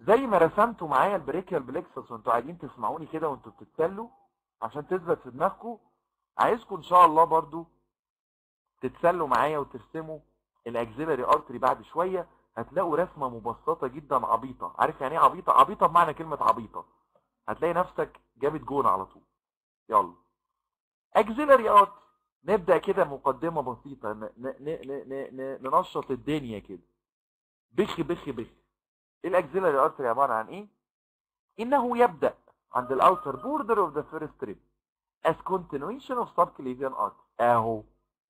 زي ما رسمتوا معايا البريكيال بلكسس وانتوا قاعدين تسمعوني كده وانتوا بتتسلوا عشان تثبت في دماغكم عايزكم ان شاء الله برضو تتسلوا معايا وترسموا الاكزيلاري ارتري بعد شويه هتلاقوا رسمه مبسطه جدا عبيطه عارف يعني ايه عبيطه عبيطه بمعنى كلمه عبيطه هتلاقي نفسك جابت جون على طول يلا اكزيلاري ارت نبدا كده مقدمه بسيطه ن ن ن ن ن ننشط الدنيا كده بخ بخ بخ الاكزيلاري ارتري عباره عن ايه انه يبدا عند الاوتر بوردر اوف ذا فيرست ريب as continuation of subclavian artery اهو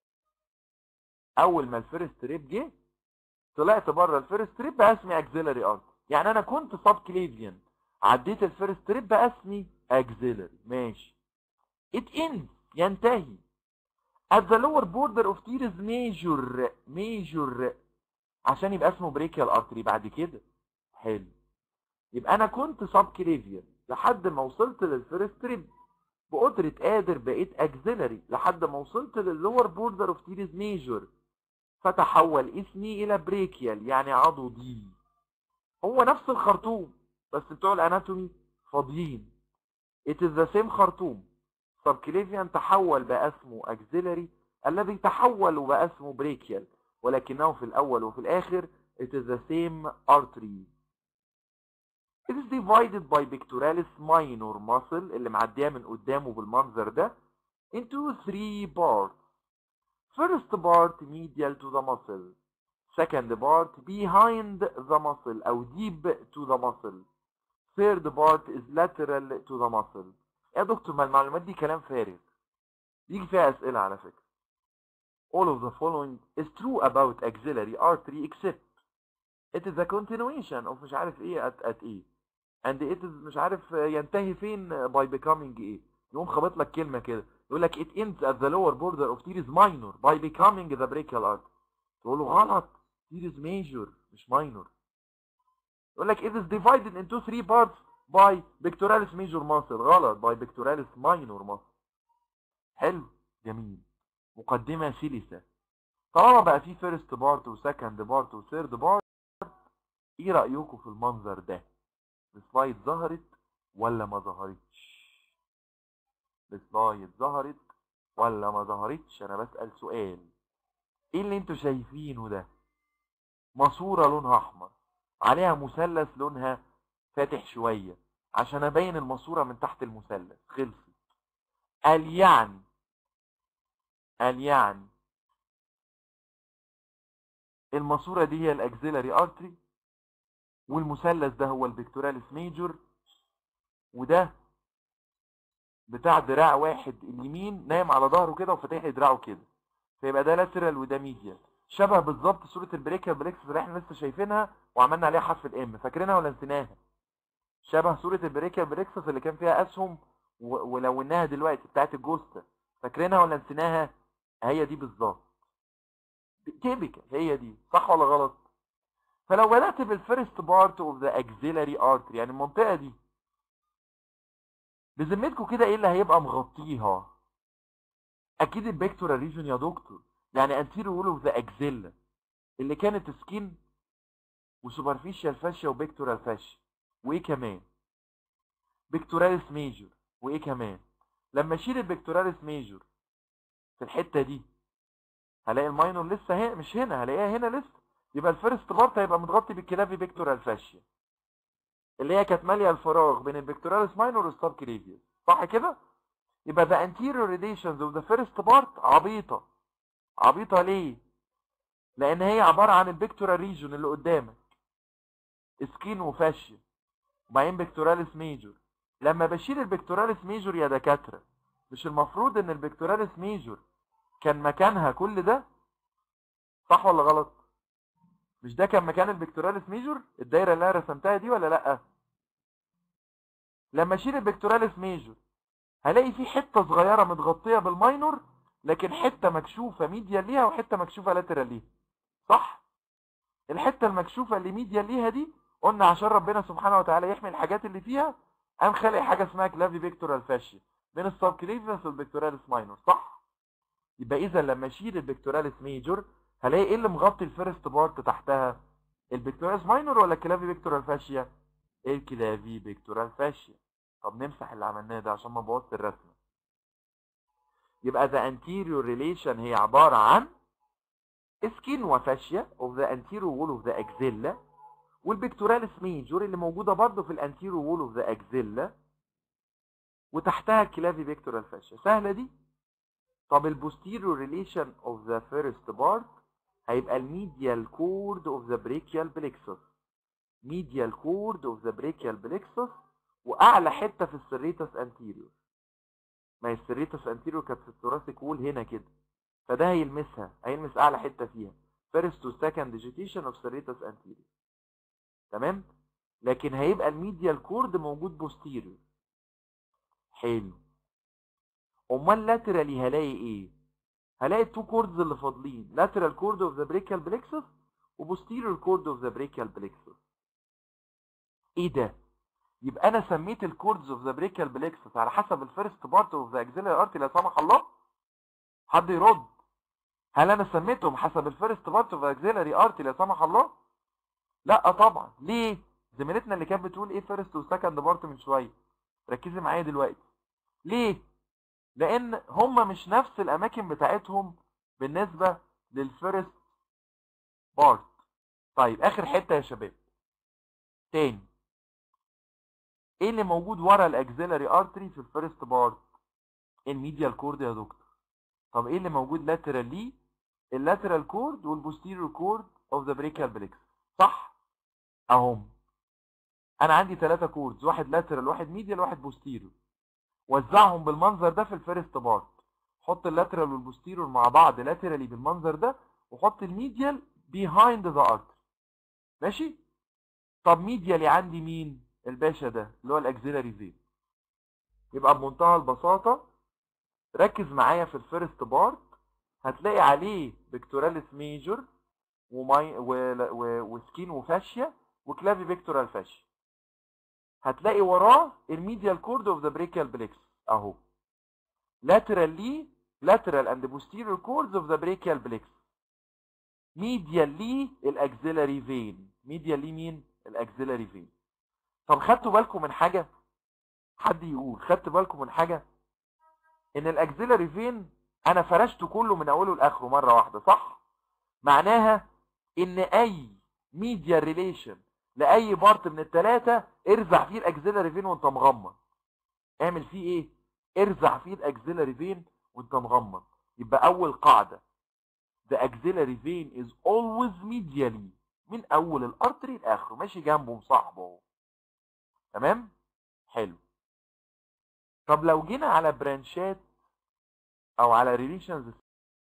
اول ما الفيرست ريب جه طلعت بره الفيرست ريب بقى اسمي اكزيلاري ارتري يعني انا كنت سبكليفيان عديت الفيرست ريب بقى اسمي اكزيلاري ماشي it ends ينتهي at the lower border of teres major major عشان يبقى اسمه بريكيال ارتري بعد كده حلو يبقى انا كنت سبكليفيان لحد ما وصلت للفيرست ريب بقدرة قادر بقيت اكزيلاري لحد ما وصلت لللور بوردر اوف تيريز ميجور فتحول اسمي الى بريكيال يعني عضدي هو نفس الخرطوم بس بتوع الاناتومي فاضيين it is the same خرطوم سبكليفيان تحول بقى اسمه اكزيلاري الذي تحول وبقى اسمه بريكيال ولكنه في الاول وفي الاخر it is the same artery It is divided by pectoralis minor muscle اللي معديه من قدامه بالمنظر ده into three parts. First part medial to the muscle. Second part behind the muscle أو deep to the muscle. Third part is lateral to the muscle. يا دكتور ما المعلومات دي كلام فارغ. بيجي فيها أسئلة على فكرة. All of the following is true about axillary artery except it is a continuation of مش عارف ايه at, at ايه and it is مش عارف ينتهي فين by becoming ايه يقوم خابط لك كلمة كده يقول لك it ends at the lower border of teres minor by becoming the brachial artery تقول له غلط teres major مش minor يقول لك it is divided into three parts by pectoralis major muscle غلط by pectoralis minor muscle حلو جميل مقدمة سلسة طالما بقى في فيرست بارت وسكند بارت وثيرد بارت ايه رأيكم في المنظر ده السلايد ظهرت ولا ما ظهرتش السلايد ظهرت ولا ما ظهرتش انا بسأل سؤال ايه اللي انتوا شايفينه ده ماسورة لونها احمر عليها مثلث لونها فاتح شوية عشان ابين الماسورة من تحت المثلث خلصت قال يعني قال يعني الماسورة دي هي الاكزيلاري ارتري والمثلث ده هو البكتوراليس ميجور وده بتاع دراع واحد اليمين نايم على ظهره كده وفاتح لي دراعه كده فيبقى ده لاترال وده ميديال شبه بالظبط صوره البريكال بريكس اللي احنا لسه شايفينها وعملنا عليها حرف الام فاكرينها ولا نسيناها شبه صوره البريكال بريكسس اللي كان فيها اسهم و- ولوناها دلوقتي بتاعت الجوستا فاكرينها ولا نسيناها هي دي بالظبط تيبيكال هي دي صح ولا غلط فلو بدأت بالفيرست بارت اوف ذا اكزيلاري ارتري يعني المنطقة دي بذمتكم كده ايه اللي هيبقى مغطيها اكيد البكتورال ريجن يا دكتور يعني انتيريور وول اوف ذا اكزيلا اللي كانت سكين وسوبرفيشال فاشيا وبكتورال فاشيا وايه كمان بكتوراليس ميجور وايه كمان لما اشيل البكتوراليس ميجور في الحتة دي هلاقي الماينور لسه هنا مش هنا هلاقيها هنا لسه يبقى الفيرست بارت هيبقى متغطي بالكلافي بيكتورال فاشيا اللي هي كانت ماليه الفراغ بين البيكتوراليس ماينور والسب كليفيوس صح كده يبقى the anterior relations of the first part عبيطه عبيطه ليه لان هي عباره عن البيكتورال ريجون اللي قدامك سكين وفاشيا وبعدين بيكتوراليس ميجور لما بشيل البيكتوراليس ميجور يا دكاتره مش المفروض ان البيكتوراليس ميجور كان مكانها كل ده صح ولا غلط مش ده كان مكان البكتوراليس ميجور الدايره اللي انا رسمتها دي ولا لا لما اشيل البكتوراليس ميجور هلاقي في حته صغيره متغطيه بالماينور لكن حته مكشوفه ميديال ليها وحته مكشوفه لاترال ليها صح الحته المكشوفه اللي ميديال ليها دي قلنا عشان ربنا سبحانه وتعالى يحمي الحاجات اللي فيها قام خلق حاجه اسمها كلافي بيكتورال فاشيا بين السبكليفيوس والبكتوراليس ماينور صح يبقى اذا لما اشيل البكتوراليس ميجور هلاقي ايه اللي مغطي الفيرست بارت تحتها البكتوراليس ماينور ولا الكلافي بيكتورال فاشيا الكلافي بيكتورال فاشيا طب نمسح اللي عملناه ده عشان ما بوظت الرسمه يبقى the anterior relation هي عبارة عن skin وفاشيا of the anterior wall of the axilla والبيكتوراليس ميجور اللي موجودة برضه في الانتيريور وول اوف ذا اكزيلا وتحتها الكلافي بيكتورال فاشيا سهلة دي طب البوستيريور ريليشن اوف ذا فيرست بارت هيبقى الميديال كورد اوف ذا بريكيال بليكسس ميديال كورد اوف ذا بريكيال بليكسس واعلى حته في السريتس انتيريور ما هي السريتس انتيريور كانت في الثوراسيك وول هنا كده فده هيلمسها هيلمس اعلى حته فيها فيرست وسكند ديجيتيشن اوف سريتس انتيريور تمام لكن هيبقى الميديال كورد موجود بوستيريور حلو امال لاترالي هلاقي ايه هلاقي التو كوردز اللي فاضلين لاترال كورد اوف ذا بريكال بليكسس وبوستيريور كورد اوف ذا بريكال بليكسس ايه ده يبقى انا سميت الكوردز اوف ذا بريكال بليكسس على حسب الفيرست بارت اوف ذا اكزيلاري ارتي لا سمح الله حد يرد هل انا سميتهم حسب الفيرست بارت اوف ذا اكزيلاري ارتي لا سمح الله لا طبعا ليه زميلتنا اللي كانت بتقول ايه فيرست وسكند بارت من شويه ركزي معايا دلوقتي ليه لان هم مش نفس الاماكن بتاعتهم بالنسبه للفيرست بارت طيب اخر حته يا شباب تاني ايه اللي موجود ورا الاكزيلاري ارتري في الفيرست بارت الميديال كورد يا دكتور طب ايه اللي موجود لاترال ليه اللاترال كورد والبوستيريور كورد اوف ذا بريكال بليكس صح اهم انا عندي ثلاثة كوردز واحد لاترال واحد ميديال واحد بوستيريور وزعهم بالمنظر ده في الفيرست بارت حط اللاترال والبوستيريور مع بعض لاترالي بالمنظر ده وحط الميديال بيهايند ذا ارتري ماشي طب ميديالي عندي مين الباشا ده اللي هو الاكزيلاري فين يبقى بمنتهى البساطة ركز معايا في الفيرست بارت هتلاقي عليه بيكتوراليس ميجور وماي و... و... وسكين وفاشيا وكلافي بيكتورال فاشيا هتلاقي وراه الميديال كورد اوف ذا بريكال بليكس اهو lateral ليه lateral and posterior cords of the brachial plexus medial ليه الاكزيلاري فين medial ليه مين الاكزيلاري فين طب خدتوا بالكم من حاجه حد يقول خدتوا بالكم من حاجه ان الاكزيلاري فين انا فرشته كله من اوله لاخره مره واحده صح معناها ان اي ميديال ريليشن لاي بارت من الثلاثه ارزع فيه الاكزيلاري فين وانت مغمض اعمل فيه ايه ارزع فيه الاكزيلاري فين وانت مغمض يبقى اول قاعده the axillary vein is always medially من اول الارتري لاخره ماشي جنبه مصاحبه اهو تمام حلو طب لو جينا على برانشات او على ريليشنز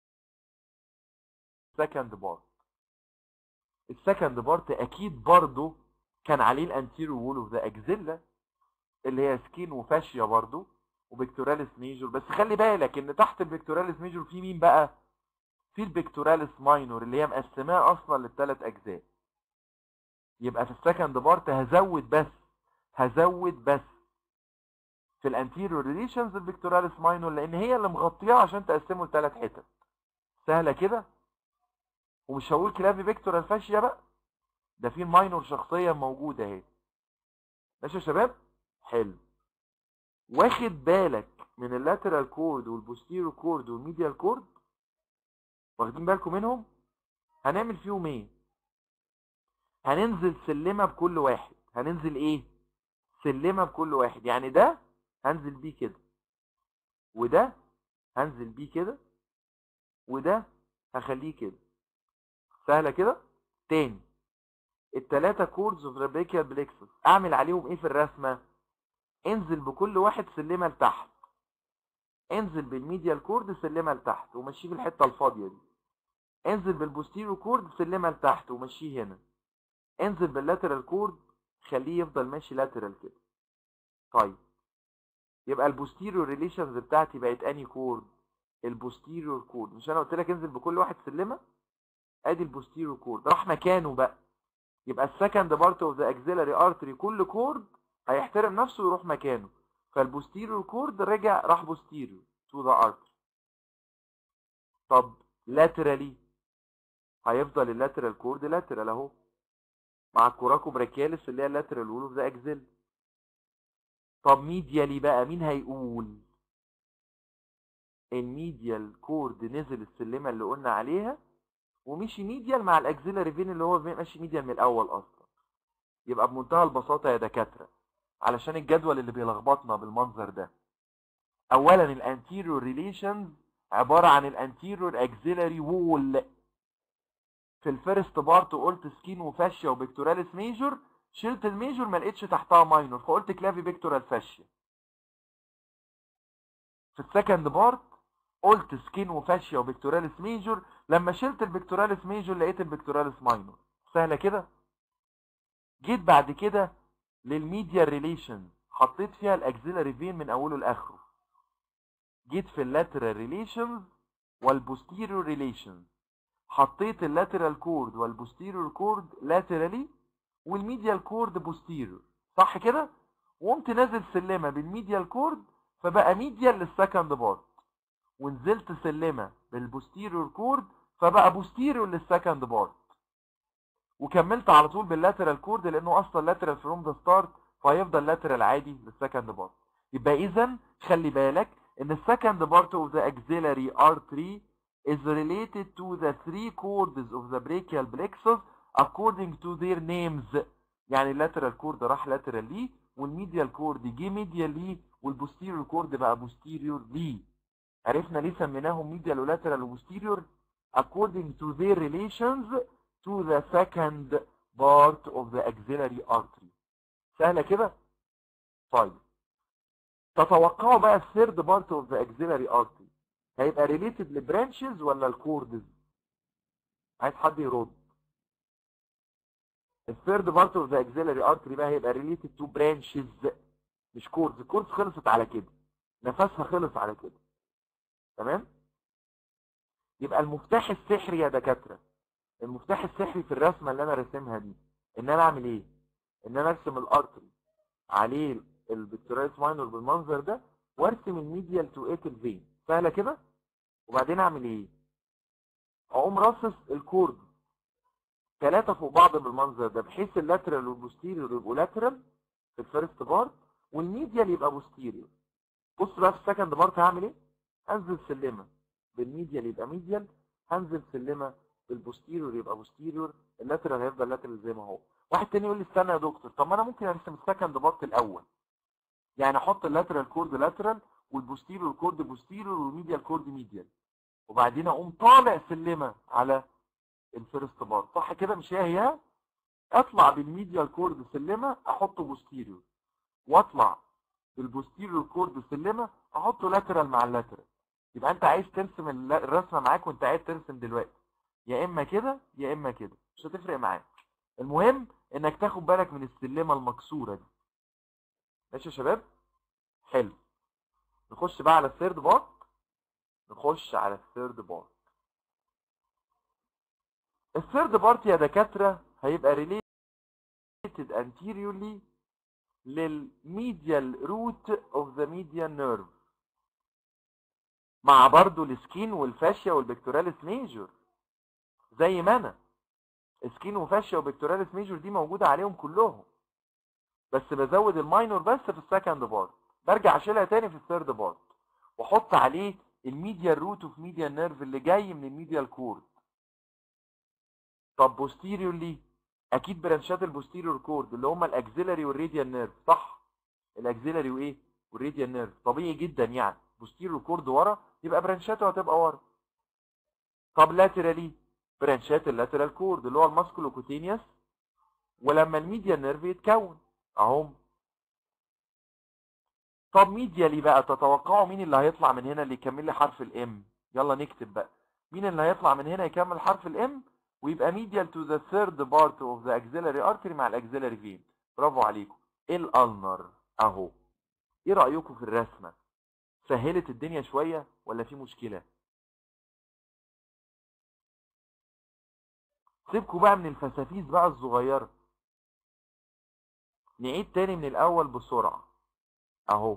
سكند بارت السكند بارت اكيد برضو كان عليه الانتيريور وول اوف ذا اكزيلا اللي هي سكين وفاشيا برضو وبيكتوراليس ميجور بس خلي بالك ان تحت البيكتوراليس ميجور في مين بقى في البيكتوراليس ماينور اللي هي مقسماه اصلا للثلاث اجزاء يبقى في السكند بارت هزود بس هزود بس في الانتيريور ريليشنز البيكتوراليس ماينور لان هي اللي مغطياه عشان تقسمه لثلاث حتت سهله كده ومش هقول كلافي بيكتورال فاشيا بقى ده في الماينور شخصيه موجوده اهي ماشي يا شباب حلو واخد بالك من اللاترال كورد والبوستيرو كورد والميديال كورد واخدين بالكم منهم هنعمل فيهم ايه هننزل سلمه بكل واحد هننزل ايه سلمه بكل واحد يعني ده هنزل بيه كده وده هنزل بيه كده وده هخليه كده سهله كده تاني التلاتة كوردز اوف رابيكيال بليكسس اعمل عليهم ايه في الرسمه انزل بكل واحد سلمه لتحت انزل بالميديال كورد سلمه لتحت ومشيه في الحته الفاضيه دي انزل بالبوستيريو كورد سلمه لتحت ومشيه هنا انزل باللاترال كورد خليه يفضل ماشي لاترال كده طيب يبقى البوستيريور ريليشنز بتاعتي بقت اني كورد البوستيريور كورد مش انا قلت لك انزل بكل واحد سلمه ادي البوستيريور كورد راح مكانه بقى يبقى السكند بارت اوف ذا اكزيلاري ارتري كل كورد هيحترم نفسه ويروح مكانه فالبوستيريور كورد رجع راح بوستيريور تو ذا ارتري طب لاترالي هيفضل اللاترال كورد لاترال اهو مع الكوراكو براكياليس اللي هي اللاترال وول اوف ذا اكزيل طب ميديالي بقى مين هيقول الميديال كورد نزل السلمه اللي قلنا عليها ومشي ميديال مع الاكزيلاري فين اللي هو ماشي ميديال من الاول اصلا يبقى بمنتهى البساطه يا دكاتره علشان الجدول اللي بيلخبطنا بالمنظر ده اولا الانتيريور ريليشنز عباره عن الانتيريور اكزيلاري وول في الفيرست بارت قلت سكين وفاشيا وبيكتوراليس ميجور شلت الميجور ما لقيتش تحتها ماينور فقلت كلافي بيكتورال فاشيا في السكند بارت قلت سكين وفاشيا وبيكتوراليس ميجور لما شلت البيكتوراليس ميجور لقيت البيكتوراليس ماينور سهله كده جيت بعد كده للميديا ريليشن حطيت فيها الاكزيلاري فين من اوله لاخره جيت في اللاترال ريليشنز والبوستيريور ريليشنز حطيت اللاترال كورد والبوستيريور كورد لاترالي والميديال كورد بوستيريور صح كده وقمت نازل سلمه بالميديال كورد فبقى ميديال للسكند بارت ونزلت سلمه بالبوستيريور كورد فبقى بوستيريور للسكند بارت وكملت على طول باللاترال كورد لانه اصلا لاترال فروم ذا ستارت فهيفضل لاترال عادي للسكند بارت يبقى اذا خلي بالك ان السكند بارت اوف ذا axillary artery is related to the three chords of the brachial plexus according to their names يعني اللاترال كورد راح لاترال ليه والميديال كورد جه ميديال ليه والبوستيريور كورد بقى بوستيريور ليه عرفنا ليه سميناهم ميديال ولاترال وبوستيريور according to their relations to the second part of the axillary artery سهلة كده طيب تتوقعوا بقى الثيرد بارت اوف ذا axillary artery هيبقى ريليتد لبرانشز ولا الكوردز عايز حد يرد الثيرد بارت اوف ذا اكزيلري ارتري بقى هيبقى ريليتد تو برانشز مش كوردز الكوردز خلصت على كده نفسها خلص على كده تمام يبقى المفتاح السحري يا دكاتره المفتاح السحري في الرسمه اللي انا راسمها دي ان انا اعمل ايه ان انا ارسم الارتري عليه البكتيريال ماينور بالمنظر ده وارسم الميديال تو ايتل فين سهله كده وبعدين اعمل ايه اقوم راصص الكورد ثلاثة فوق بعض بالمنظر ده بحيث اللاترال والبوستيريور يبقوا لاترال في الفيرست بارت والميديال يبقى بوستيريور بص بقى في السكند بارت هعمل ايه هنزل سلمة بالميديال يبقى ميديال هنزل سلمة بالبوستيريور يبقى بوستيريور اللاترال هيفضل لاترال زي ما هو واحد تاني يقول لي استنى يا دكتور طب ما انا ممكن ارسم السكند بارت الاول يعني احط اللاترال كورد لاترال والبوستيريور كورد بوستيريور والميديال كورد ميديال وبعدين اقوم طالع سلمه على الفيرست بار صح كده مش هي هي اطلع بالميديال كورد سلمه احطه بوستيريور واطلع بالبوستيريور كورد سلمه احطه لاترال مع اللاترال يبقى انت عايز ترسم الل- الرسمه معاك وانت عايز ترسم دلوقتي يا اما كده يا اما كده مش هتفرق معاك المهم انك تاخد بالك من السلمه المكسوره دي ماشي يا شباب حلو نخش بقى على الثيرد بارت نخش على الثيرد بارت الثيرد بارت يا دكاتره هيبقى related anteriorly للميديال روت اوف ذا median نيرف مع برضو السكين والفاشيا والبكتوراليس ميجور زي ما انا سكين وفاشيا وبكتوراليس ميجور دي موجوده عليهم كلهم بس بزود الماينور بس في السكند بارت برجع اشيلها تاني في الثيرد بارت واحط عليه الميديال روت اوف ميديال نيرف اللي جاي من الميديال كورد طب بوستيريورلي اكيد برانشات البوستيريور كورد اللي هم الاكزيلاري والراديال نيرف صح الاكزيلاري وايه والراديال نيرف طبيعي جدا يعني بوستيريور كورد ورا يبقى برانشاته هتبقى ورا طب لاترالي برانشات اللاترال كورد اللي هو الماسكولوكوتينيوس ولما الميديال نيرف يتكون اهم طب ميديالي بقى تتوقعوا مين اللي هيطلع من هنا اللي يكمل لي حرف الام يلا نكتب بقى مين اللي هيطلع من هنا يكمل حرف الام ويبقى medial to the third part of the axillary artery مع الاكزيلاري فين برافو عليكم الالنر اهو ايه رايكم في الرسمه سهلت الدنيا شويه ولا في مشكله سيبكوا بقى من الفسافيس بقى الصغيره نعيد تاني من الاول بسرعه اهو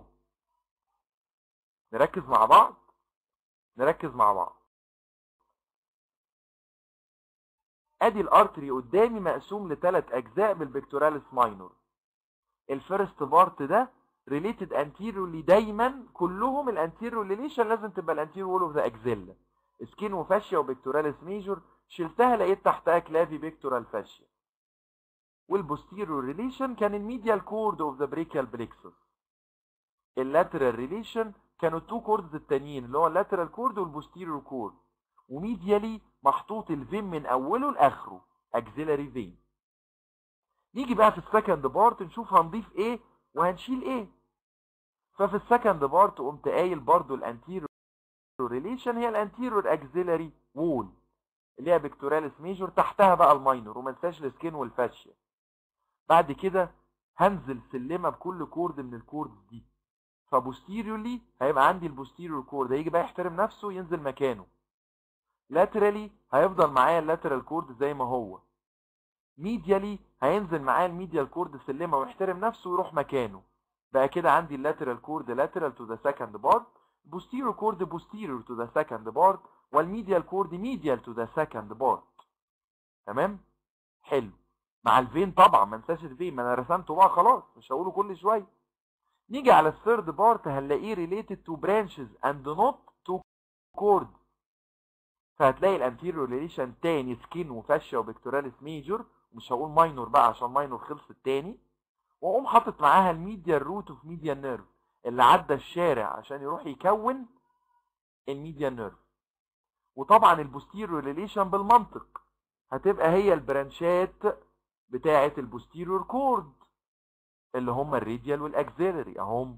نركز مع بعض نركز مع بعض ادي الارتري قدامي مقسوم لثلاث اجزاء بالبكتوراليس ماينور الفيرست بارت ده ريليتد انتيريورلي دايما كلهم الانتيريور ريليشن لازم تبقى الانتيريور وول اوف ذا اكزيلا سكين وفاشيا وبكتوراليس ميجور شلتها لقيت تحتها كلافي بيكتورال فاشيا والبوستيريور ريليشن كان الميديال كورد اوف ذا بريكال بليكسس اللاترال ريليشن كانوا التو كوردز التانيين اللي هو اللاترال كورد والبوستيريور كورد وميديالي محطوط الفين من اوله لاخره اكزيلاري فين نيجي بقى في السكند بارت نشوف هنضيف ايه وهنشيل ايه ففي السكند بارت قمت قايل برضو الانتيريور ريليشن هي الانتيريور اكزيلاري وول اللي هي بيكتوراليس ميجور تحتها بقى الماينور وما انساش السكين والفاشيا بعد كده هنزل سلمه بكل كورد من الكوردز دي فبوستيريورلي هيبقى عندي البوستيريور كورد هيجي بقى يحترم نفسه ينزل مكانه لاترالي هيفضل معايا اللاترال كورد زي ما هو ميديالي هينزل معايا الميديال كورد سلمه ويحترم نفسه ويروح مكانه بقى كده عندي اللاترال كورد لاترال تو ذا سكند بارت posterior كورد posterior to the second part والميديال كورد medial to the second part تمام حلو مع الفين طبعا ما انساش الفين ما انا رسمته بقى خلاص مش هقوله كل شويه نيجي على الثيرد بارت هنلاقيه related to branches and not to cord فهتلاقي الانتيريور ريليشن تاني سكين وفاشيا وبكتوراليس ميجور مش هقول ماينور بقى عشان ماينور خلص التاني واقوم حاطط معاها الميديال روت اوف ميديال نيرف اللي عدى الشارع عشان يروح يكون الميديال نيرف وطبعا البوستيريور ريليشن بالمنطق هتبقى هي البرانشات بتاعه البوستيريور كورد اللي هم الراديال والاكزيلري اهم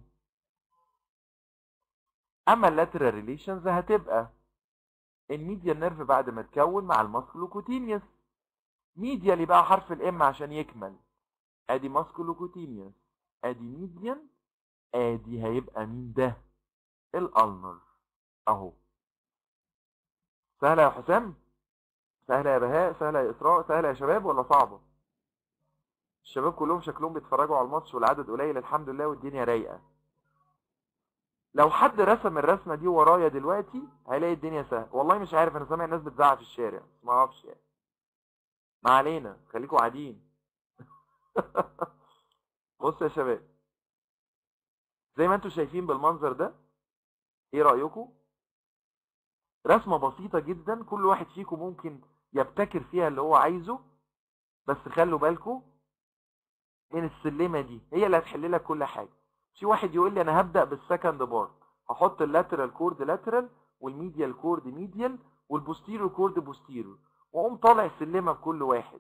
اما اللاترال ريليشنز هتبقى الميديال نيرف بعد ما تكون مع الماسكولوكوتينيوس ميديالي بقى حرف الام عشان يكمل ادي ماسكولوكوتينيوس ادي ميديان ادي هيبقى مين ده الالنر اهو سهله يا حسام سهله يا بهاء سهله يا اسراء سهله يا شباب ولا صعبه الشباب كلهم شكلهم بيتفرجوا على الماتش والعدد قليل الحمد لله والدنيا رايقه لو حد رسم الرسمه دي ورايا دلوقتي هيلاقي الدنيا سهله والله مش عارف انا سامع الناس بتزعق في الشارع ما اعرفش يعني ما علينا خليكم قاعدين بصوا يا شباب زي ما انتم شايفين بالمنظر ده ايه رايكم رسمه بسيطه جدا كل واحد فيكم ممكن يبتكر فيها اللي هو عايزه بس خلوا بالكم من السلمه دي هي اللي هتحل لك كل حاجه في واحد يقول لي انا هبدا بالسكند بارت هحط اللاترال كورد لاترال والميديال كورد ميديال والبوستيريور كورد بوستيريور واقوم طالع سلمه بكل واحد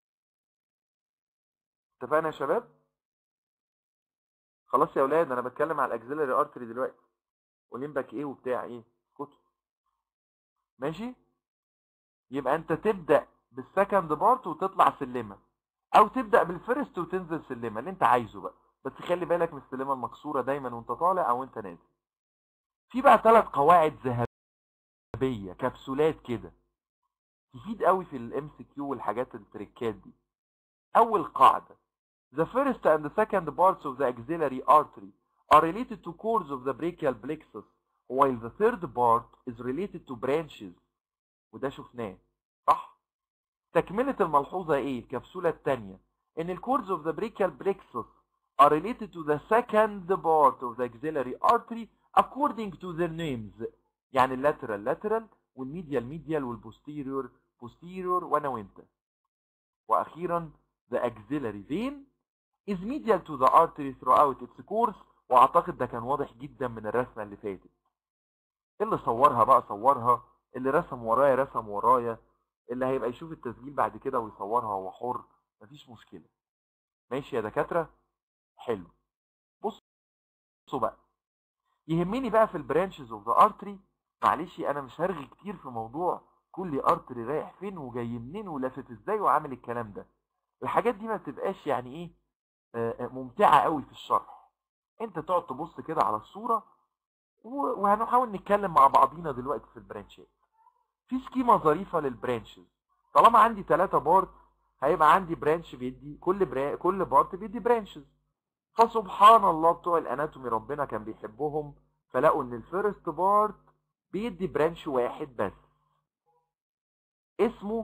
اتفقنا يا شباب خلاص يا اولاد انا بتكلم على الاكسلري ارتري دلوقتي وليمبك ايه وبتاع ايه كتب ماشي يبقى انت تبدا بالسكند بارت وتطلع سلمه او تبدا بالفيرست وتنزل سلمه اللي انت عايزه بقى بس خلي بالك من السلمه المكسوره دايما وانت طالع او انت نازل في بقى ثلاث قواعد ذهبيه كبسولات كده تفيد قوي في الام سي كيو والحاجات التريكات دي اول قاعده The first and the second parts of the axillary artery are related to cords of the brachial plexus while the third part is related to branches وده شفناه صح تكملة الملحوظة ايه الكبسولة الثانية ان الكوردز of the brachial plexus are related to the second part of the axillary artery according to their names يعني اللاترال lateral والميديال ميديال والبوستيريور posterior وانا وانت واخيرا the axillary vein is medial to the artery throughout its course واعتقد ده كان واضح جدا من الرسمه اللي فاتت اللي صورها بقى صورها اللي رسم ورايا رسم ورايا اللي هيبقى يشوف التسجيل بعد كده ويصورها هو حر مفيش مشكله ماشي يا دكاتره حلو بصوا بقى يهمني بقى في البرانشز اوف ذا ارتري معلش انا مش هرغي كتير في موضوع كل ارتري رايح فين وجاي منين ولافت ازاي وعامل الكلام ده الحاجات دي ما بتبقاش يعني ايه آه، ممتعه قوي في الشرح انت تقعد تبص كده على الصوره و- وهنحاول نتكلم مع بعضينا دلوقتي في البرانشات في سكيمه ظريفه للبرانشز طالما عندي ثلاثة بارت هيبقى عندي برانش بيدي كل برا... كل بارت بيدي برانشز فسبحان الله بتوع الاناتومي ربنا كان بيحبهم فلقوا ان الفيرست بارت بيدي برانش واحد بس اسمه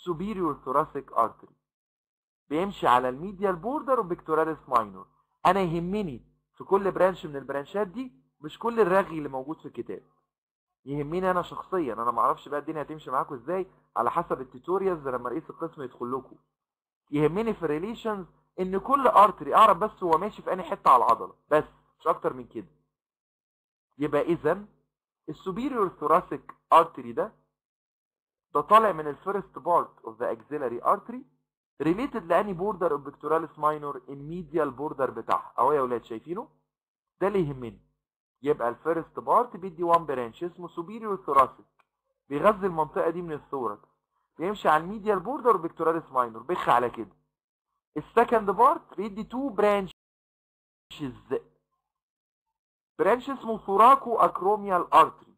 superior thoracic artery بيمشي على الميديال بوردر وبيكتوراليس ماينور انا يهمني في كل برانش من البرانشات دي مش كل الرغي اللي موجود في الكتاب يهمني انا شخصيا انا ما اعرفش بقى الدنيا هتمشي معاكم ازاي على حسب التوتوريالز لما رئيس القسم يدخل لكم يهمني في الريليشنز ان كل ارتري اعرف بس هو ماشي في انهي حته على العضله بس مش اكتر من كده يبقى اذا السوبيريور ثوراسيك ارتري ده ده طالع من الفيرست بارت اوف ذا اكسيلاري ارتري ريليتد لاني بوردر اوف بيكتوراليس ماينور الميديال بوردر بتاعها اهو يا ولاد شايفينه ده اللي يهمني يبقى الفيرست بارت بيدي وان برانش اسمه سوبيريور ثوراسيك بيغذي المنطقه دي من الثوركس بيمشي على الميديال بوردر وبيكتوراليس ماينور بخ على كده السكند بارت بيدي تو برانشز برانش اسمه ثوراكو اكروميال ارتري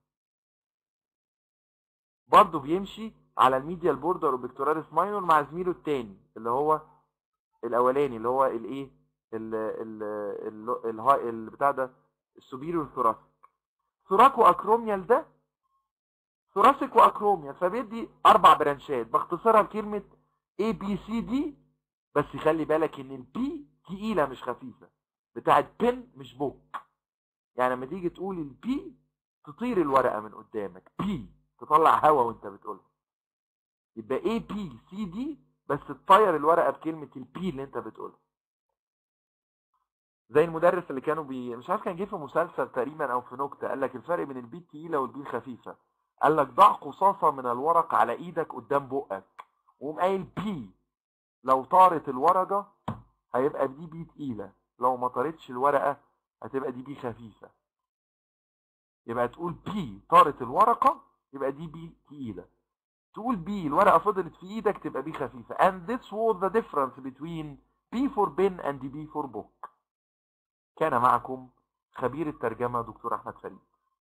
برضه بيمشي على الميديال بوردر وبيكتوراليس ماينور مع زميله التاني اللي هو الاولاني اللي هو الايه ال ال ال ال بتاع ده السوبيريور ثوراسيك ثوراكو اكروميال ده ثوراسيك واكروميال فبيدي اربع برانشات باختصارها بكلمه اي بي سي دي بس خلي بالك ان البي تقيله مش خفيفه بتاعت بن مش بوك يعني لما تيجي تقول البي تطير الورقه من قدامك بي تطلع هوا وانت بتقولها يبقى اي بي سي دي بس تطير الورقه بكلمه البي اللي انت بتقولها زي المدرس اللي كانوا بي مش عارف كان جه في مسلسل تقريبا او في نكته قال لك الفرق بين البي التقيله والبي الخفيفه قال لك ضع قصاصه من الورق على ايدك قدام بقك وقوم قايل بي لو طارت الورقه هيبقى دي بي تقيله لو ما طارتش الورقه هتبقى دي بي خفيفه يبقى تقول بي طارت الورقه يبقى دي بي تقيله تقول بي الورقه فضلت في ايدك تبقى بي خفيفه and this was the difference between B for pen and B for book كان معكم خبير الترجمة دكتور أحمد فريد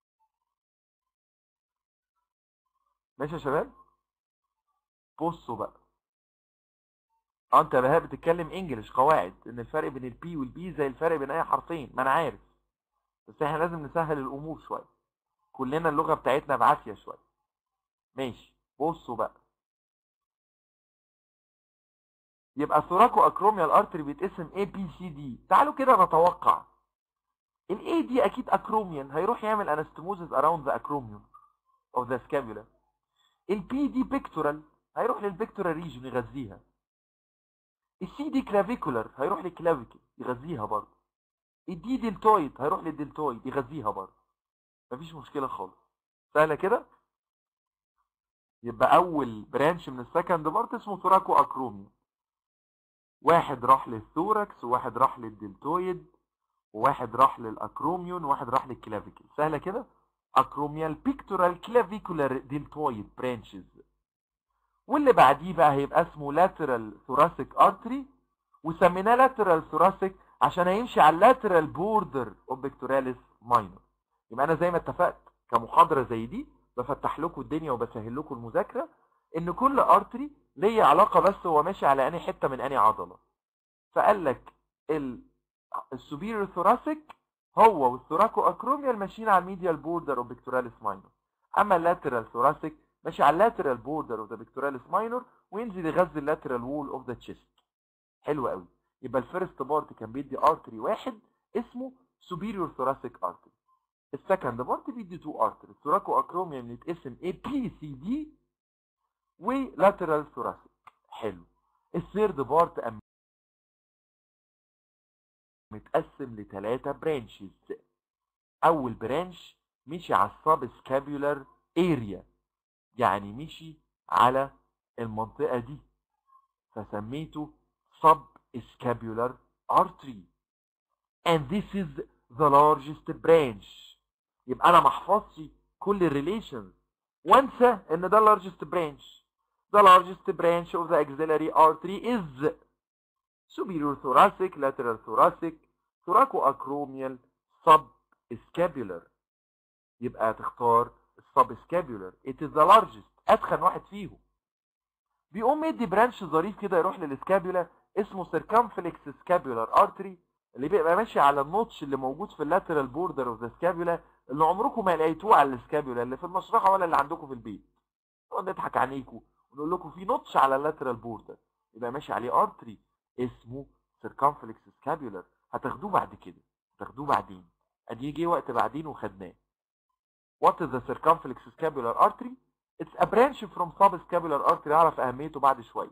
ماشي يا شباب بصوا بقى اه انت بقى بتتكلم انجلش قواعد ان الفرق بين البي والبي زي الفرق بين اي حرفين ما انا عارف بس احنا لازم نسهل الامور شويه كلنا اللغه بتاعتنا بعافيه شويه ماشي بصوا بقى يبقى الثوراكو اكروميال ارتري بيتقسم A B C D تعالوا كده نتوقع ال A دي اكيد اكروميان هيروح يعمل انستموزز اراوند ذا اكروميوم اوف ذا سكابولا ال B دي بيكتورال هيروح للبيكتورال ريجن يغذيها ال C دي كلافيكولار هيروح للكلافيكل يغذيها برضه ال D دلتويد هيروح للدلتويد يغذيها برضه مفيش مشكله خالص سهله كده يبقى اول برانش من السكند بارت اسمه ثوراكو اكروميوم واحد راح للثوركس وواحد راح للدلتويد وواحد راح للاكروميون وواحد راح للكلافيكل سهله كده اكروميال بيكتورال كلافيكولار دلتويد برانشز واللي بعديه بقى هيبقى اسمه لاترال ثوراسيك ارتري وسميناه لاترال ثوراسيك عشان هيمشي على اللاترال بوردر اوف بيكتوراليس ماينور يبقى انا زي ما اتفقت كمحاضره زي دي بفتح لكم الدنيا وبسهل لكم المذاكره ان كل ارتري ليه علاقه بس هو ماشي على انهي حته من انهي عضله فقال لك السوبيريور ثوراسيك هو والثوراكو اكروميال ماشيين على الميديال بوردر اوف بيكتوراليس ماينور اما اللاترال ثوراسيك ماشي على اللاترال بوردر اوف ذا بيكتوراليس ماينور وينزل يغذي اللاترال وول اوف ذا تشيست حلو قوي يبقى الفيرست بارت كان بيدي ارتري واحد اسمه سوبيريور ثوراسيك ارتري السكند بارت بيدي تو ارتري الثوراكو اكروميال بيتقسم اي بي سي دي ولاترال ثوراسيك حلو الثيرد بارت أم متقسم لثلاثة برانشز اول برانش مشي على السب سكابيولار اريا يعني مشي على المنطقة دي فسميته sub scapular artery and this is the largest branch يبقى انا محفظش كل الريليشنز وانسى ان ده largest branch the largest branch of the axillary artery is superior thoracic lateral thoracic thoracoacromial subscapular يبقى تختار subscapular it is the largest اتخن واحد فيهم بيقوم يدي برانش ظريف كده يروح للسكابيولا اسمه circumflex scapular artery اللي بيبقى ماشي على النوتش اللي موجود في اللاترال بوردر اوف ذا سكابيولا اللي عمركم ما لقيتوه على السكابيولا اللي في المشرحه ولا اللي عندكم في البيت نقعد نضحك عليكم ونقول لكم في نوتش على اللاترال بوردر يبقى ماشي عليه ارتري اسمه سيركمفلكس سكابيولر هتاخدوه بعد كده هتاخدوه بعدين ادي جه وقت بعدين وخدناه What is the circumflex scapular artery? It's a branch from subscapular artery اعرف اهميته بعد شويه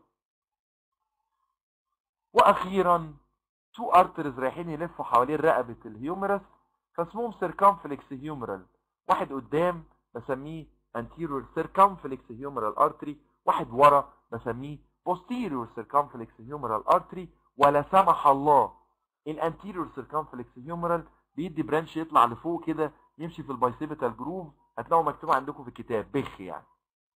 واخيرا تو ارترز رايحين يلفوا حوالين رقبه الهيومرس فاسمهم circumflex humeral واحد قدام بسميه anterior circumflex humeral artery واحد ورا بسميه posterior circumflex humeral artery ولا سمح الله الانتيريور circumflex humeral بيدي برانش يطلع لفوق كده يمشي في البايسيبيتال جروف هتلاقوا مكتوب عندكم في الكتاب بخ يعني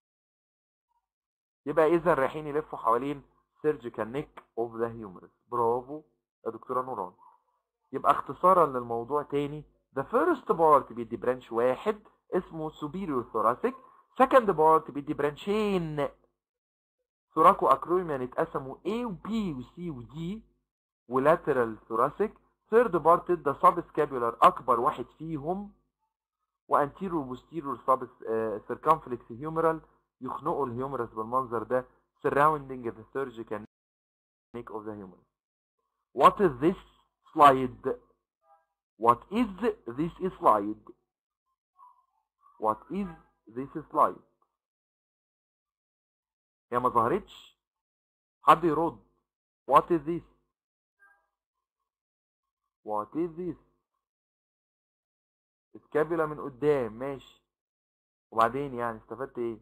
يبقى اذا رايحين يلفوا حوالين سيرجيكال نيك اوف ذا هيومرس برافو يا دكتوره نوران يبقى اختصارا للموضوع تاني the first part بيدي برانش واحد اسمه superior thoracic second part بيدي برانشين ثوراكو اكرويميان اتقسموا A و B و C و D ولاترال ثوراسيك ثيرد بارت ادى سب سكابيولار اكبر واحد فيهم وانتيرو بوستيرور سب سيركمفلكس هيومرال يخنقوا الهيومرس بالمنظر ده surrounding the surgical neck of the humerus. What is this slide? What is this slide? What is this slide? هي ما ظهرتش حد يرد What is this? What is this? سكابيولا من قدام ماشي وبعدين يعني استفدت ايه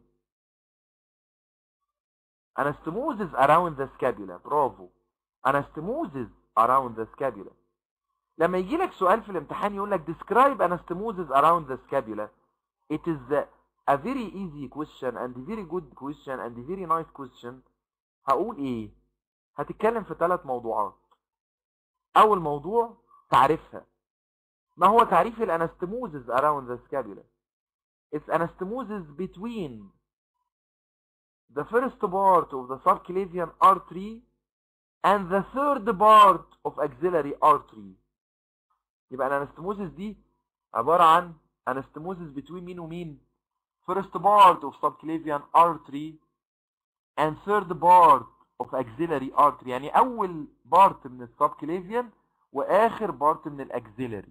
anastomosis around the scapula برافو anastomosis around the scapula لما يجي لك سؤال في الامتحان يقول لك describe anastomosis around the scapula it is a very easy question and very good question and very nice question هقول ايه هتتكلم في ثلاث موضوعات اول موضوع تعريفها ما هو تعريف الانستموزز around the scapula it's anastomosis between the first part of the subclavian artery and the third part of axillary artery يبقى الانستموزس دي عبارة عن انستموزس between مين ومين first part of subclavian artery and third part of axillary artery يعني اول بارت من السبكليفيان واخر بارت من الاكزيلري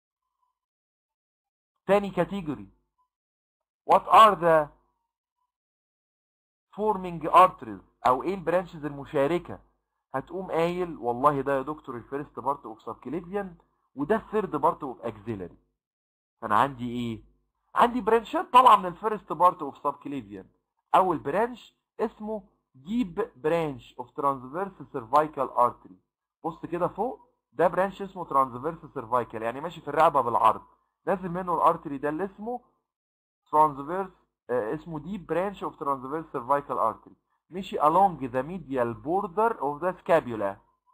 تاني كاتيجوري what are the forming arteries او ايه البرانشز المشاركه هتقوم قايل والله ده يا دكتور الفيرست بارت اوف سبكليفيان وده الثيرد بارت اوف اكزيلري فانا عندي ايه عندي برانشات طالعه من الفيرست بارت اوف سبكليفيان اول برانش اسمه ديب برانش اوف ترانسفيرس سيرفايكال ارتري بص كده فوق ده برانش اسمه ترانسفيرس سيرفايكال يعني ماشي في الرقبه بالعرض نازل منه الارتري ده اللي اسمه ترانسفيرس آه اسمه ديب برانش اوف ترانسفيرس سيرفايكال ارتري مشي along the medial border of the scapula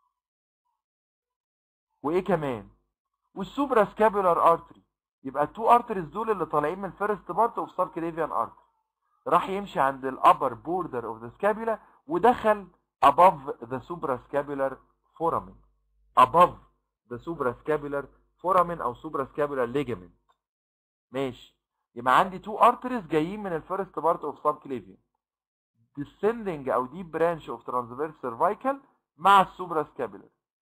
وايه كمان والسوبرا سكابولار ارتري يبقى التو ارتريز دول اللي طالعين من الفيرست بارت اوف سبكليفيان ارتري راح يمشي عند الابر بوردر اوف ذا سكابولا ودخل above the suprascapular foramen above the suprascapular foramen او suprascapular ligament ماشي يبقى عندي تو ارتريز جايين من الفيرست بارت اوف سبكليفيان descending او deep branch of transverse cervical مع السوبراسكابولار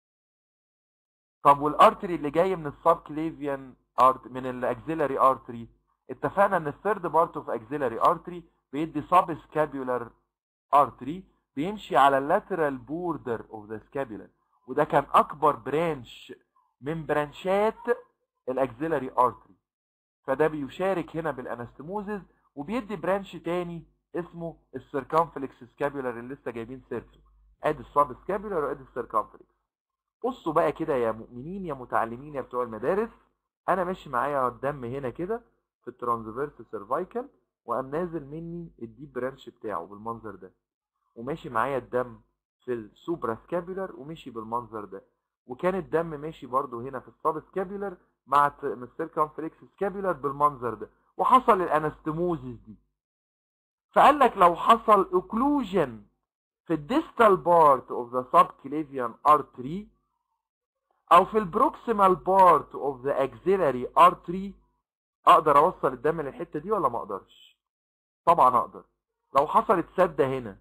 طب والارتري اللي جاي من السبكليفيان ارت من الاكزيلاري ارتري اتفقنا ان الثيرد بارت اوف اكزيلاري ارتري بيدي سب سكابيولار ارتري بيمشي على اللاترال بوردر اوف ذا سكابيولار وده كان اكبر برانش من برانشات الاكزيلاري ارتري فده بيشارك هنا بالانستموزز وبيدي برانش تاني اسمه السيركمفلكس سكابيولار اللي لسه جايبين سيرته ادي السب سكابيولار وادي السيركمفلكس بصوا بقى كده يا مؤمنين يا متعلمين يا بتوع المدارس انا ماشي معايا الدم هنا كده في الترانسفيرس سيرفايكال وقام نازل مني الديب برانش بتاعه بالمنظر ده وماشي معايا الدم في السوبرا سكابيولار ومشي بالمنظر ده وكان الدم ماشي برده هنا في السب سكابيولار مع السيركمفلكس سكابيولار بالمنظر ده وحصل الانستموزيس دي فقال لك لو حصل اوكلوجن في الديستال بارت اوف ذا سبكليفيان ارتري او في البروكسيمال بارت اوف ذا اكزيلاري ارتري اقدر اوصل الدم للحته دي ولا ما اقدرش طبعا اقدر لو حصلت سدة هنا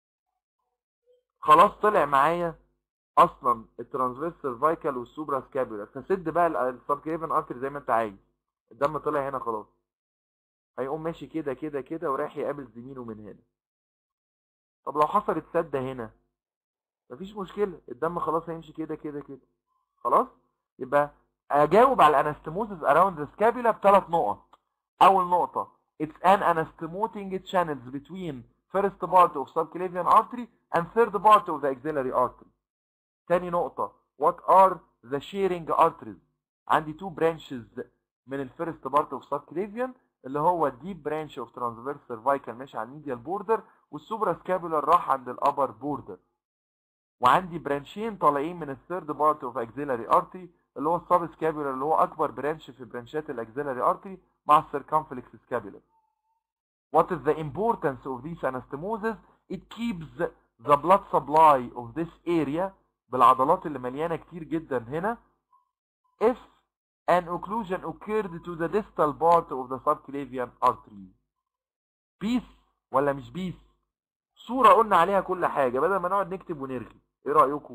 خلاص طلع معايا اصلا الترانسفيرس سيرفايكال والسوبرا سكابيولا فسد بقى السبكليفن ارتري زي ما انت عايز الدم طلع هنا خلاص هيقوم ماشي كده كده كده ورايح يقابل زميله من هنا طب لو حصلت سدة هنا مفيش مشكلة الدم خلاص هيمشي كده كده كده خلاص يبقى اجاوب على الانستموزز اراوند ذا سكابيولا بثلاث نقط اول نقطة it's an anastomoting channels between first part of subclavian artery and third part of the axillary artery تاني نقطة what are the sharing arteries عندي two branches من الفيرست بارت اوف subclavian اللي هو الديب برانش اوف ترانسفيرس سيرفايكال ماشي على الميديال بوردر والسوبرا سكابولار راح عند الابر بوردر وعندي برانشين طالعين من الثيرد بارت اوف اكزيلاري ارتري اللي هو السب سكابولار اللي هو اكبر برانش في برانشات الاكزيلاري ارتري مع السيركمفلكس سكابولار What is the importance of these anastomosis? It keeps the blood supply of this area بالعضلات اللي مليانة كتير جدا هنا if an occlusion occurred to the distal part of the subclavian artery. بيس ولا مش بيس؟ صورة قلنا عليها كل حاجة بدل ما نقعد نكتب ونرغي. ايه رأيكم؟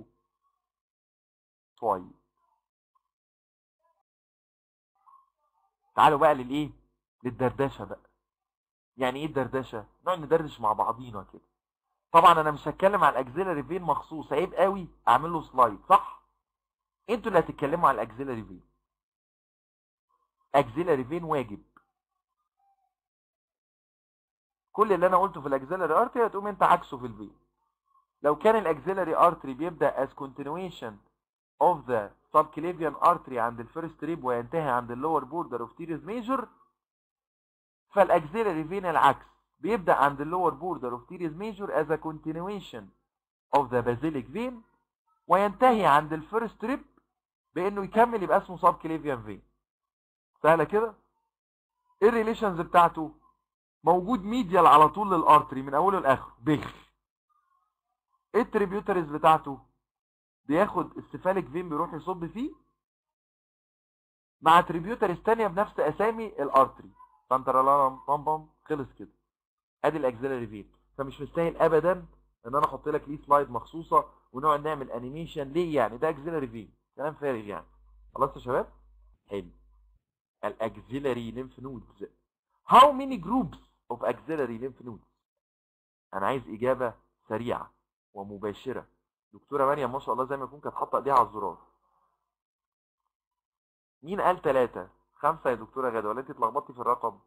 طيب. تعالوا بقى للايه؟ للدردشة بقى. يعني ايه الدردشة؟ نقعد ندردش مع بعضينا كده. طبعا انا مش هتكلم على الاكزيلاري فين مخصوص عيب قوي اعمل له سلايد صح؟ انتوا اللي هتتكلموا على الاكزيلاري فين. اكزيلاري فين واجب كل اللي انا قلته في الاكزيلاري ارتري هتقوم انت عكسه في الفين لو كان الاكزيلاري ارتري بيبدا as continuation of the subclavian artery عند الفيرست ريب وينتهي عند اللور بوردر اوف تيريز ميجور فالاكزيلاري فين العكس بيبدا عند اللور بوردر اوف تيريز ميجور as a continuation of the basilic vein وينتهي عند الفيرست ريب بانه يكمل يبقى اسمه subclavian vein سهله كده ايه الريليشنز بتاعته موجود ميديال على طول للارتري من اوله لاخره بخ ايه التريبيوتريز بتاعته بياخد السفالك فين بيروح يصب فيه مع تريبيوتريز تانية بنفس اسامي الارتري فانترالارم بام بام خلص كده ادي الاكزيلاري فين فمش مستاهل ابدا ان انا احط لك ليه سلايد مخصوصه ونقعد نعمل انيميشن ليه يعني ده اكزيلاري فين كلام فارغ يعني خلاص يا شباب حلو الاكزيلاري lymph nodes how many groups of axillary lymph nodes انا عايز اجابه سريعه ومباشره دكتوره مريم ما شاء الله زي ما يكون كانت حاطه ايديها على الزرار مين قال ثلاثة خمسة يا دكتورة غادة ولا انت اتلخبطتي في الرقم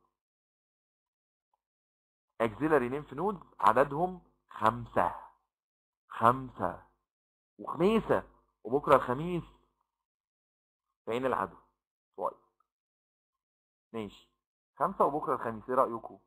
axillary lymph nodes عددهم خمسة خمسة وخميسة وبكرة الخميس فين العدد طيب ماشي خمسة وبكرة الخميس ايه رأيكم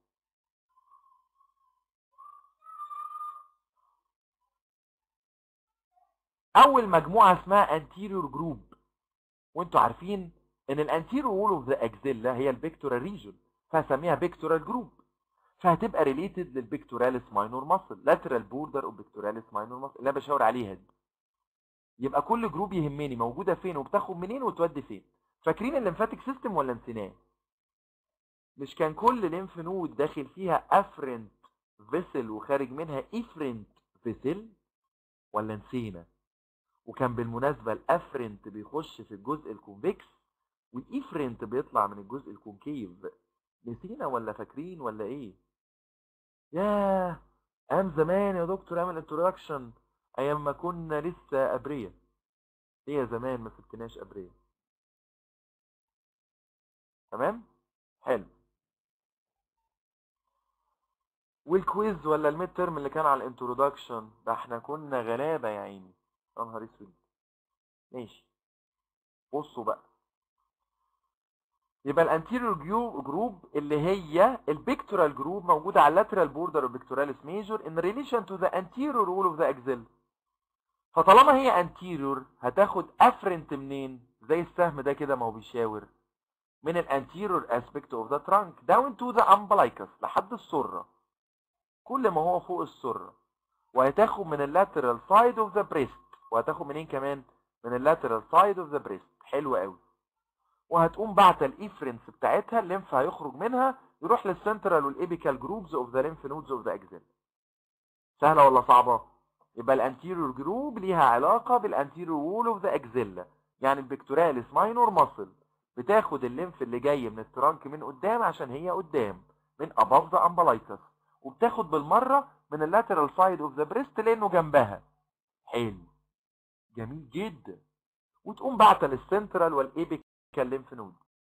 اول مجموعة اسمها anterior group وانتوا عارفين ان الانتيريور وول اوف ذا اكزيلا هي البيكتورال ريجون فهسميها بيكتورال جروب فهتبقى ريليتد للبيكتوراليس ماينور ماسل لاترال بوردر اوف بيكتوراليس ماينور ماسل اللي انا بشاور عليها دي يبقى كل جروب يهمني موجوده فين وبتاخد منين وتودي فين فاكرين الليمفاتيك سيستم ولا نسيناه مش كان كل ليمف نود داخل فيها افرنت فيسل وخارج منها افرنت فيسل ولا نسينا وكان بالمناسبة الافرنت بيخش في الجزء الكونفكس والافرنت بيطلع من الجزء الكونكيف نسينا ولا فاكرين ولا ايه ياه ايام زمان يا دكتور اعمل انترودكشن ايام ما كنا لسه ابرياء ايه يا زمان ما سبتناش ابرياء تمام حلو والكويز ولا الميد ترم اللي كان على الانترودكشن ده احنا كنا غلابه يا عيني يا نهار اسود ماشي بصوا بقى يبقى الانتيريور جروب اللي هي البيكتورال جروب موجوده على اللاترال بوردر البيكتوراليس ميجور ان ريليشن تو ذا انتيريور وول اوف ذا اكزيل فطالما هي انتيريور هتاخد افرنت منين زي السهم ده كده ما هو بيشاور من الانتيريور اسبكت اوف ذا ترانك داون تو ذا امبلايكس لحد السره كل ما هو فوق السره وهتاخد من اللاترال سايد اوف ذا بريست وهتاخد منين كمان من اللاترال سايد اوف ذا بريست حلو قوي وهتقوم بعت الافرنس بتاعتها الليمف هيخرج منها يروح للسنترال والابيكال جروبز اوف ذا lymph nodes اوف ذا اكزيلا سهله ولا صعبه يبقى الانتيريور جروب ليها علاقه بالانتيريور وول اوف ذا اكزيلا يعني البكتوراليس ماينور ماسل بتاخد الليمف اللي جاي من الترانك من قدام عشان هي قدام من above the umbilicus وبتاخد بالمره من اللاترال سايد اوف ذا بريست لانه جنبها حلو جميل جدا وتقوم بعتها للسنترال والابيكال ليمف نود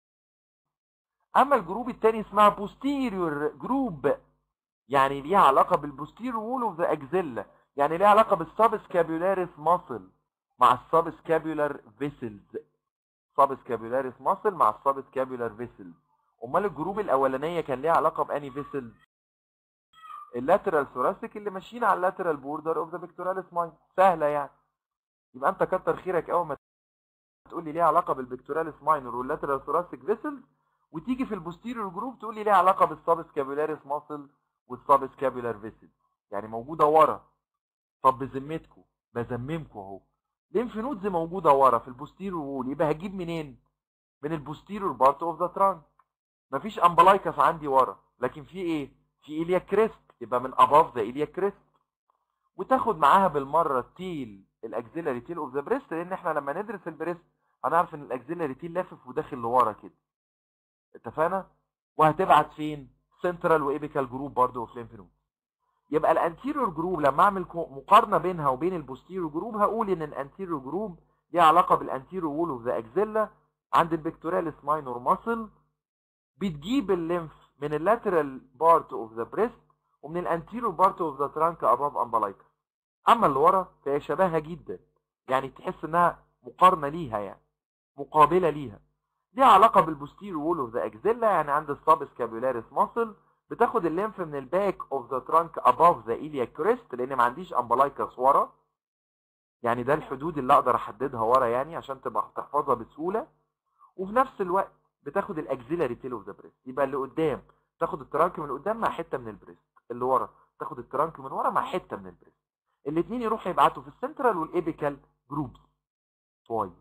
اما الجروب الثاني اسمها بوستيريور جروب يعني ليها علاقه بالبوستيريور وول اوف ذا اكزيلا يعني ليها علاقه بالسابسكابيولاريس ماسل مع السابسكابيولار فيسلز سابسكابيولاريس ماسل مع السابسكابيولار فيسلز امال الجروب الاولانيه كان ليها علاقه باني فيسلز اللاترال ثوراسيك اللي ماشيين على اللاترال بوردر اوف ذا بيكتوراليس ماين سهله يعني يبقى انت كتر خيرك اول ما تقول لي ليها علاقه بالبيكتوراليس ماينور واللاترال ثوراسيك فيسلز وتيجي في البوستيريور جروب تقول لي ليها علاقه بالسابسكابيولاريس ماسل والسابسكابيولار فيسلز يعني موجوده ورا طب بذمتكم بذممكم اهو ليمف نودز موجوده ورا في البوستيريور وول يبقى هجيب منين من البوستيريور بارت اوف ذا ترانك مفيش امبلايكس عندي ورا لكن في ايه في ايليا كريست يبقى من اباف ذا ايليا كريست وتاخد معاها بالمره التيل الاكزيلاري تيل اوف ذا بريست لان احنا لما ندرس البريست هنعرف ان الاكزيلاري تيل لافف وداخل لورا كده اتفقنا وهتبعت فين سنترال وايبيكال جروب برضه اوف ليمف نود يبقى الانتيريور جروب لما اعمل مقارنه بينها وبين البوستيريور جروب هقول ان الانتيريور جروب ليها علاقه بالانتيريور وول اوف ذا اكزيلا عند البكتوراليس ماينور ماسل بتجيب الليمف من اللاترال بارت اوف ذا بريست ومن الانتيريور بارت اوف ذا ترانك اباف امبلايكس اما اللي ورا فهي شبهها جدا يعني تحس انها مقارنه ليها يعني مقابله ليها ليها علاقه بالبوستيريور وول اوف ذا اكزيلا يعني عند السابسكابيولاريس ماسل بتاخد الليمف من الباك اوف ذا ترانك اباف ذا ايليا كريست لان ما عنديش امبلايكس ورا يعني ده الحدود اللي اقدر احددها ورا يعني عشان تبقى تحفظها بسهوله وفي نفس الوقت بتاخد الاكزيلاري تيل اوف ذا بريست يبقى اللي قدام تاخد الترانك من قدام مع حته من البريست اللي ورا تاخد الترانك من ورا مع حته من البريست الاثنين يروحوا يبعتوا في السنترال والايبيكال جروبس طيب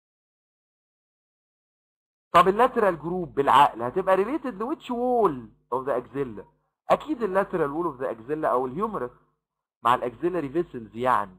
طب اللاترال جروب بالعقل هتبقى ريليتد لويتش وول اوف ذا اكزيلا اكيد اللاترال وول اوف ذا اكزيلا او الهيومرس مع الاكزيلاري فيسلز يعني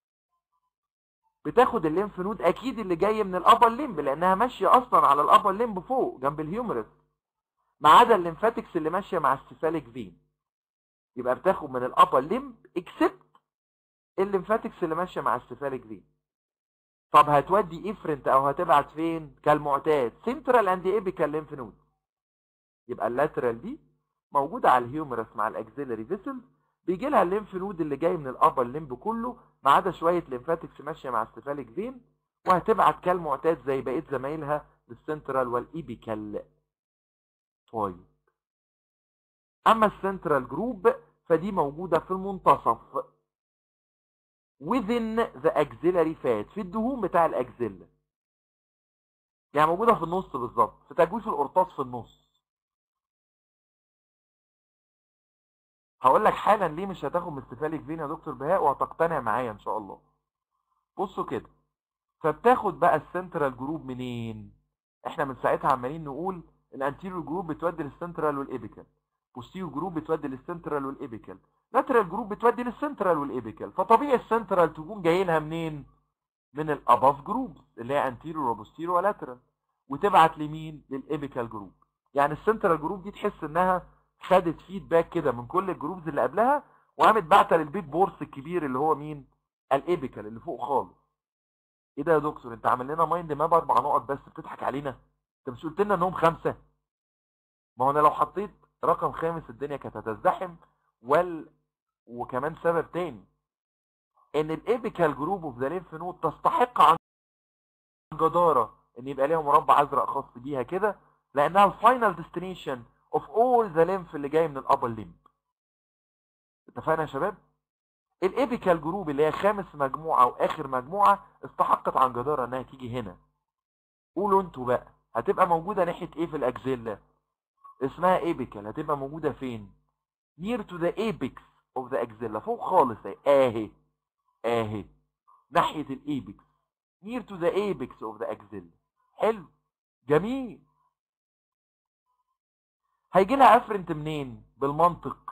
بتاخد الليمف نود اكيد اللي جاي من الابر ليمب لانها ماشيه اصلا على الابر ليمب فوق جنب الهيومرس ما عدا الليمفاتكس اللي ماشيه مع السيفاليك فين يبقى بتاخد من الابر ليمب اكسبت الليمفاتكس اللي ماشيه مع السيفاليك فين طب هتودي افرنت او هتبعت فين كالمعتاد سنترال اند ايبيكال ليمف نود يبقى اللاترال دي موجوده على الهيومرس مع الاكزيلاري فيسل بيجي لها الليمف نود اللي جاي من الابر ليمب كله ما عدا شويه ليمفاتكس ماشيه مع السيفاليك فين وهتبعت كالمعتاد زي بقيه زمايلها للسنترال والايبيكال طيب اما السنترال جروب فدي موجوده في المنتصف within the axillary fat في الدهون بتاع الاكزيلا يعني موجوده في النص بالظبط في تجويف القرطاس في النص هقول لك حالا ليه مش هتاخد من السفاليك فين يا دكتور بهاء وهتقتنع معايا ان شاء الله بصوا كده فبتاخد بقى السنترال جروب منين احنا من ساعتها عمالين نقول الانتيريور جروب بتودي للسنترال والايبيكال بوستيريور جروب بتودي للسنترال والايبيكال لاترال جروب بتودي للسنترال والايبيكال فطبيعي السنترال تكون جاي لها منين من الاباف جروب اللي هي انتيريور وبوستيريور ولاترال وتبعت لمين للايبيكال جروب يعني السنترال جروب دي تحس انها خدت فيدباك كده من كل الجروبز اللي قبلها وقامت باعته للبيت بورس الكبير اللي هو مين الايبيكال اللي فوق خالص ايه ده يا دكتور انت عامل لنا مايند ماب اربع نقط بس بتضحك علينا انت مش قلت لنا انهم خمسه ما هو انا لو حطيت رقم خامس الدنيا كانت هتزدحم وال وكمان سبب تاني ان الايبيكال جروب اوف ذا ليمف نود تستحق عن جداره ان يبقى ليها مربع ازرق خاص بيها كده لانها الفاينل ديستنيشن اوف اول ذا ليمف اللي جاي من الابر ليمب اتفقنا يا شباب الايبيكال جروب اللي هي خامس مجموعه واخر مجموعه استحقت عن جداره انها تيجي هنا قولوا انتوا بقى هتبقى موجوده ناحيه ايه في الاكزيلا اسمها ايبيكال هتبقى موجوده فين near to the apex of the axilla فوق خالص اهي اهي اهي ناحيه الايبكس near to the apex of the axilla حلو جميل هيجي لها افرنت منين بالمنطق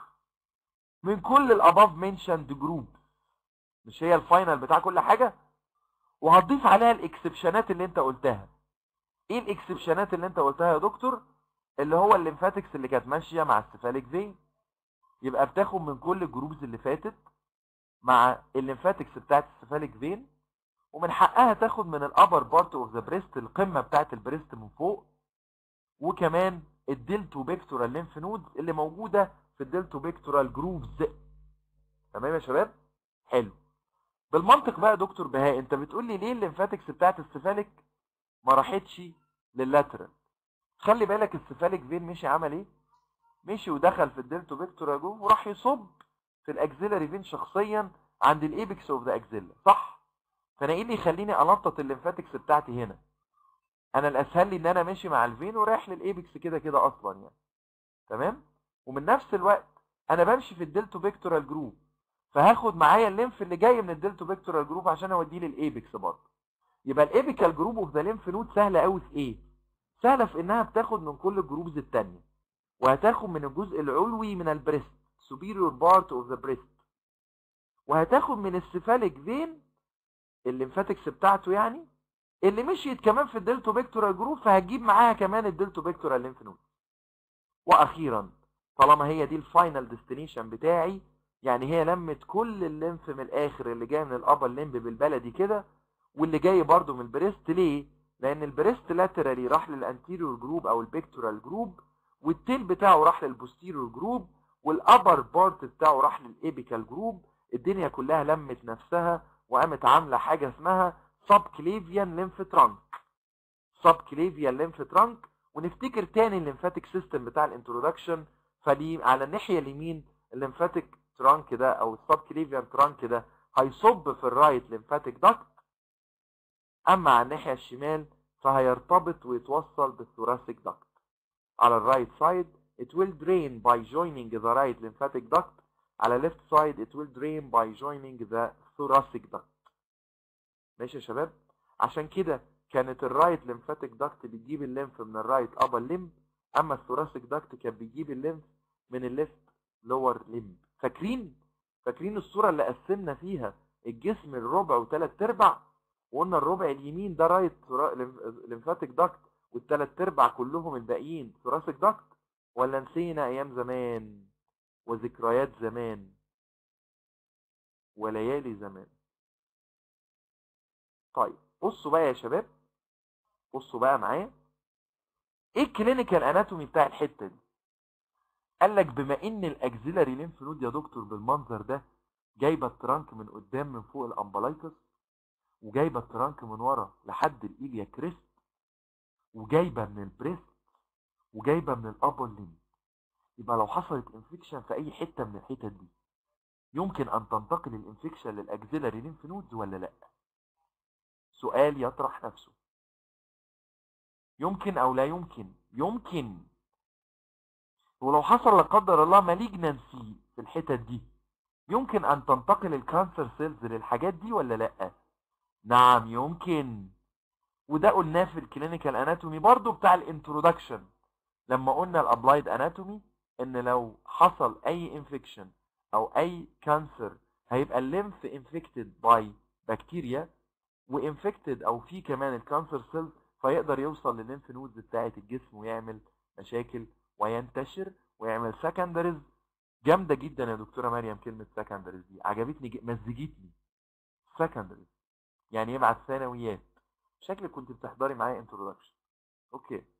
من كل الاباف منشند جروب مش هي الفاينل بتاع كل حاجه وهتضيف عليها الاكسبشنات اللي انت قلتها ايه الاكسبشنات اللي انت قلتها يا دكتور اللي هو الليمفاتكس اللي كانت ماشيه مع السفاليك فين يبقى بتاخد من كل الجروبز اللي فاتت مع الليمفاتكس بتاعت السفاليك فين ومن حقها تاخد من الابر بارت اوف ذا بريست القمه بتاعت البريست من فوق وكمان الدلتو بيكتورال ليمف نودز اللي موجوده في الدلتو بيكتورال جروفز تمام يا شباب حلو بالمنطق بقى يا دكتور بهاء انت بتقول لي ليه الليمفاتكس بتاعت السفاليك ما راحتش لللاترال خلي بالك السفاليك فين مشي عمل ايه مشي ودخل في الدلتو بيكتورال جروف وراح يصب في الاكزيلاري فين شخصيا عند الايبكس اوف ذا اكزيلا صح فانا ايه اللي يخليني انطط الليمفاتكس بتاعتي هنا انا الاسهل لي ان انا ماشي مع الفين ورايح للايبكس كده كده اصلا يعني تمام ومن نفس الوقت انا بمشي في الدلتو بيكتورال جروف فهاخد معايا الليمف اللي جاي من الدلتو بيكتورال جروف عشان اوديه للايبكس برضه يبقى الايبيكال جروب اوف ذا ليمف نود سهله قوي في ايه سهله في انها بتاخد من كل الجروبز الثانيه وهتاخد من الجزء العلوي من البريست superior part of the breast وهتاخد من السفاليك فين الليمفاتكس بتاعته يعني اللي مشيت كمان في الدلتو بيكتورال جروب فهتجيب معاها كمان الدلتو بيكتورال ليمف نود واخيرا طالما هي دي الفاينل ديستنيشن بتاعي يعني هي لمت كل الليمف من الاخر اللي جاي من الابر ليمب بالبلدي كده واللي جاي برضو من البريست ليه لان البريست لاترالي راح للانتيريور جروب او البيكتورال جروب والتيل بتاعه راح للبوستيريور جروب والابر بارت بتاعه راح للايبيكال جروب الدنيا كلها لمت نفسها وقامت عامله حاجه اسمها سب كليفيان ليمف ترانك سب كليفيان ليمف ترانك ونفتكر تاني الليمفاتيك سيستم بتاع الانترودكشن فدي على الناحيه اليمين الليمفاتيك ترانك ده او السب كليفيان ترانك ده هيصب في الرايت ليمفاتيك داكت اما على الناحيه الشمال فهيرتبط ويتوصل بالثوراسيك داكت على الرايت سايد it will drain by joining the right lymphatic duct على left side it will drain by joining the thoracic duct ماشي يا شباب عشان كده كانت الرايت lymphatic duct بتجيب الليمف من الرايت upper limb اما الثوراسيك duct كان بيجيب الليمف من الليفت lower limb فاكرين فاكرين الصوره اللي قسمنا فيها الجسم الربع وثلاث ارباع وقلنا الربع اليمين ده رايت ليمفاتيك داكت والثلاث ارباع كلهم الباقيين ثوراسيك داكت ولا نسينا ايام زمان وذكريات زمان وليالي زمان طيب بصوا بقى يا شباب بصوا بقى معايا ايه الكلينيكال اناتومي بتاع الحته دي قال لك بما ان الاكزيلاري ليمف نود يا دكتور بالمنظر ده جايبه الترانك من قدام من فوق الامبلايكس وجايبه الترانك من ورا لحد الايليا كريست وجايبه من البريست وجايبه من الابر ليم يبقى لو حصلت انفكشن في اي حته من الحتت دي يمكن ان تنتقل الانفكشن للاكزيلاري ليمف نودز ولا لا سؤال يطرح نفسه يمكن او لا يمكن يمكن ولو حصل لا قدر الله مالجنسي في الحتت دي يمكن ان تنتقل الكانسر سيلز للحاجات دي ولا لا نعم يمكن وده قلناه في الكلينيكال اناتومي برضو بتاع الانترودكشن لما قلنا الابلايد اناتومي ان لو حصل اي انفكشن او اي كانسر هيبقى الليمف انفكتد باي بكتيريا وانفكتد او في كمان الكانسر سيلز فيقدر يوصل للليمف نودز بتاعه الجسم ويعمل مشاكل وينتشر ويعمل سكندريز جامده جدا يا دكتوره مريم كلمه سكندريز دي عجبتني مزجتني سكندريز يعني ايه مع الثانويات شكلك كنت بتحضري معايا انترودكشن اوكي